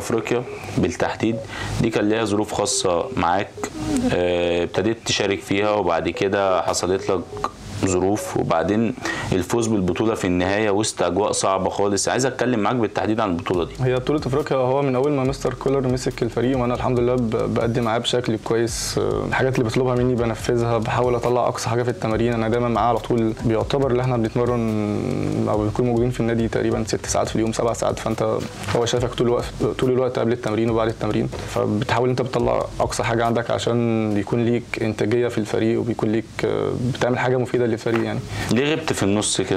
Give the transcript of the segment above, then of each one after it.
افريقيا بالتحديد دي كان ليها ظروف خاصه معاك آه، ابتديت تشارك فيها وبعد كده حصلت لك ظروف وبعدين الفوز بالبطوله في النهايه وسط اجواء صعبه خالص عايز اتكلم معاك بالتحديد عن البطوله دي هي بطولة افريقيا هو من اول ما مستر كولر مسك الفريق وانا الحمد لله ب- بأدي معاه بشكل كويس آه، الحاجات اللي بيطلبها مني بنفذها بحاول اطلع اقصى حاجه في التمارين انا دايما معاه على طول بيعتبر اللي احنا بنتمرن او بنكون موجودين في النادي تقريبا ست ساعات في اليوم سبع ساعات فانت هو شايفك طول الوقت طول الوقت قبل التمرين وبعد التمرين فبتحاول انت بتطلع اقصى حاجه عندك عشان بيكون ليك انتاجيه في الفريق وبيكون ليك آه، بتعمل حاجه مفيده للفريق يعني ليه غبت في النص كده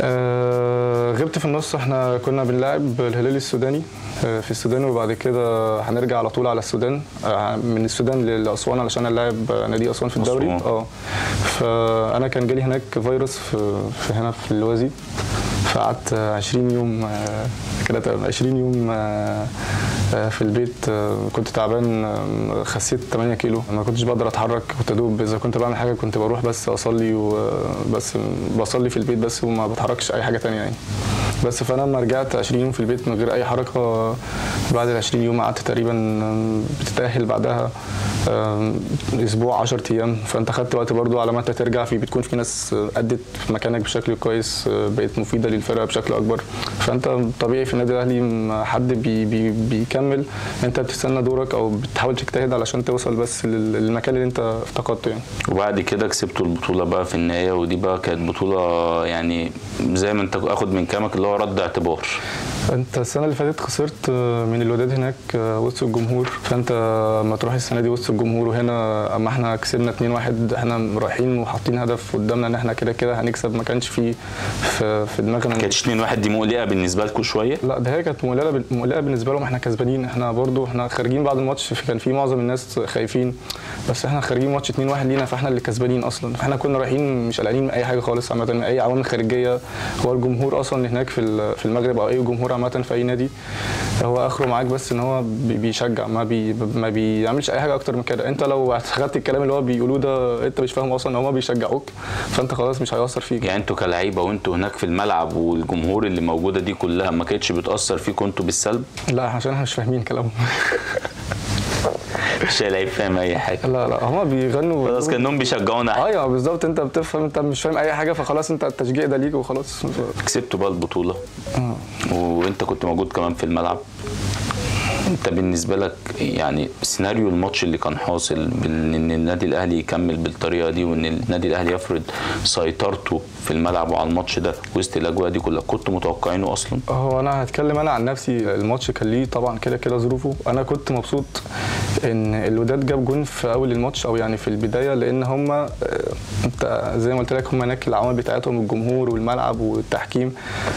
آه، غبت في النص احنا كنا بنلاعب الهلال السوداني آه، في السودان وبعد كده هنرجع على طول على السودان آه، من السودان لاسوان علشان نلاعب نادي اسوان في الدوري أسوان. اه فانا كان جالي هناك فيروس في, في هنا في الوازي فقعدت 20 يوم آه، كده تقريباً 20 يوم آه، آه، في البيت آه، كنت تعبان آه، خسيت 8 كيلو ما كنتش بقدر اتحرك كنت دوب اذا كنت بعمل حاجه كنت بروح بس اصلي وبس بصلي في البيت بس وما بتحركش اي حاجه تانية يعني بس فانا لما رجعت 20 يوم في البيت من غير اي حركه بعد ال 20 يوم قعدت تقريبا آم، بتتاهل بعدها آم، اسبوع 10 ايام فانت خدت وقت برضو على ما انت ترجع في بتكون في ناس ادت في مكانك بشكل كويس آه، بقت مفيده للفرقه بشكل اكبر فانت طبيعي في النادي الاهلي ما حد بي بي بيكمل انت بتستنى دورك او بتحاول تجتهد علشان توصل بس لل- للمكان اللي انت افتقدته يعني وبعد كده كسبتوا البطوله بقى في النهايه ودي بقى كانت بطوله يعني زي ما انت اخد من كلامك اللي هو رد اعتبار انت السنه اللي فاتت خسرت من الوداد هناك وسط الجمهور فانت لما تروح السنه دي وسط الجمهور وهنا اما احنا كسبنا 2-1 احنا رايحين وحاطين هدف قدامنا ان احنا كده كده هنكسب ما كانش في في, في دماغنا كانتش 2 1 دي مقلقه بالنسبه لكم شويه لا ده هي كانت مقلقه مقلقه بالنسبه لهم احنا كسبانين احنا برضو احنا خارجين بعد الماتش كان في معظم الناس خايفين بس احنا خارجين ماتش 2-1 لينا فاحنا اللي كسبانين اصلا فاحنا كنا رايحين مش قلقانين من اي حاجه خالص عامه من اي عوامل خارجيه هو الجمهور اصلا اللي هناك في ال- في المغرب او اي جمهور عامه في اي نادي هو اخره معاك بس ان هو بي- بيشجع ما بي ما بيعملش اي حاجه اكتر من كده انت لو خدت الكلام اللي هو بيقولوه ده انت مش فاهمه اصلا ان هم بيشجعوك فانت خلاص مش هيأثر فيك يعني انتوا كلعيبه وانتوا هناك في الملعب والجمهور اللي موجوده دي كلها ما كانتش بتاثر فيكم انتوا بالسلب لا عشان احنا مش فاهمين كلامهم مش لعيب فاهم اي حاجه لا لا هما بيغنوا خلاص كانهم بيشجعونا احنا. ايوه بالظبط انت بتفهم انت مش فاهم اي حاجه فخلاص انت التشجيع ده ليك وخلاص كسبتوا بقى البطوله آه. وانت كنت موجود كمان في الملعب انت بالنسبه لك يعني سيناريو الماتش اللي كان حاصل بان ان النادي الاهلي يكمل بالطريقه دي وان النادي الاهلي يفرض سيطرته في الملعب وعلى الماتش ده وسط الاجواء دي كلها كنتوا متوقعينه اصلا هو انا هتكلم انا عن نفسي الماتش كان ليه طبعا كده كده ظروفه انا كنت مبسوط ان الوداد جاب جون في اول الماتش او يعني في البدايه لان هم انت زي ما قلت لك هم هناك العوامل بتاعتهم الجمهور والملعب والتحكيم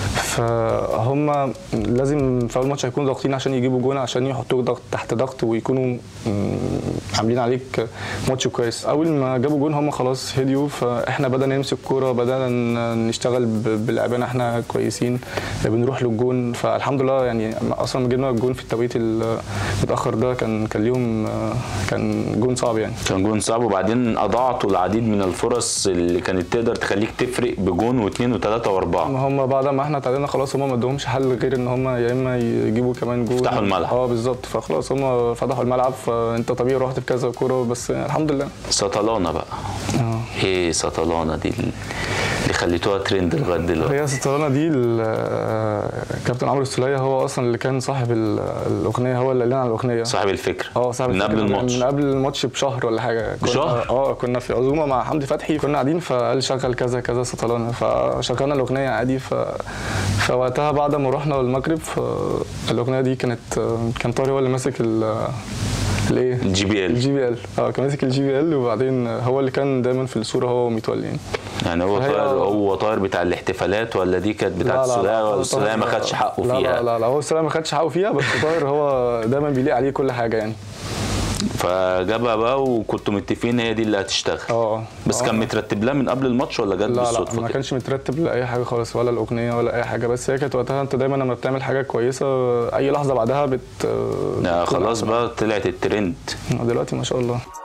فهم لازم في اول ماتش هيكونوا ضاغطين عشان يجيبوا جون عشان يحطوك ضغط تحت ضغط ويكونوا مم، عاملين عليك ماتش كويس اول ما جابوا جون هم خلاص هديوا فاحنا بدانا نمسك كوره بدانا ن- نشتغل ب- بلعبنا احنا كويسين بنروح للجون فالحمد لله يعني اصلا لما جبنا الجون في التوقيت المتاخر ده كان كان ليهم آه، كان جون صعب يعني كان جون صعب وبعدين اضاعتوا العديد من الفرص اللي كانت تقدر تخليك تفرق بجون واثنين وثلاثه واربعه ما هم بعد ما احنا تعادلنا خلاص هم ما ادوهمش حل غير ان هم يا اما يجيبوا كمان جول يفتحوا الملعب. اه بالظبط فخلاص هم فتحوا الملعب فانت طبيعي رحت في كذا كوره بس الحمد لله سطلانه بقى اه ايه سطلانه دي اللي خليتوها ترند لغايه دلوقتي هي سترانة دي ال- آه، كابتن عمرو السولية هو اصلا اللي كان صاحب ال- الاغنيه هو اللي قال لنا على الاغنيه صاحب الفكره اه صاحب من قبل الفكرة الماتش من قبل الماتش بشهر ولا حاجه كنا- بشهر؟ اه كنا في عزومه مع حمدي فتحي كنا قاعدين فقال شغل كذا كذا سطلانه فشغلنا الاغنيه عادي ف... فوقتها بعد ما رحنا المغرب فالاغنيه دي كانت كان طارق هو اللي ماسك ال الايه الجي بي ال الجي بي ال اه كان ماسك الجي بي ال وبعدين هو اللي كان دايما في الصوره هو ومتولي يعني يعني هو فهي- طاير هو طاير بتاع الاحتفالات ولا دي كانت بتاعت لا لا لا، السولية ولا هو السولية ما طاهر- خدش حقه لا فيها لا لا لا هو السولية ما خدش حقه فيها بس طاهر هو دايما بيليق عليه كل حاجه يعني فجابها بقى وكنتوا متفقين هي دي اللي هتشتغل اه بس آه. كان مترتب لها من قبل الماتش ولا جت لا لا بالصدفه ما كده؟ كانش مترتب لاي حاجه خالص ولا الاغنيه ولا اي حاجه بس هي كانت وقتها انت دايما لما بتعمل حاجه كويسه اي لحظه بعدها بت لا بتكون خلاص أحسن. بقى طلعت الترند دلوقتي ما شاء الله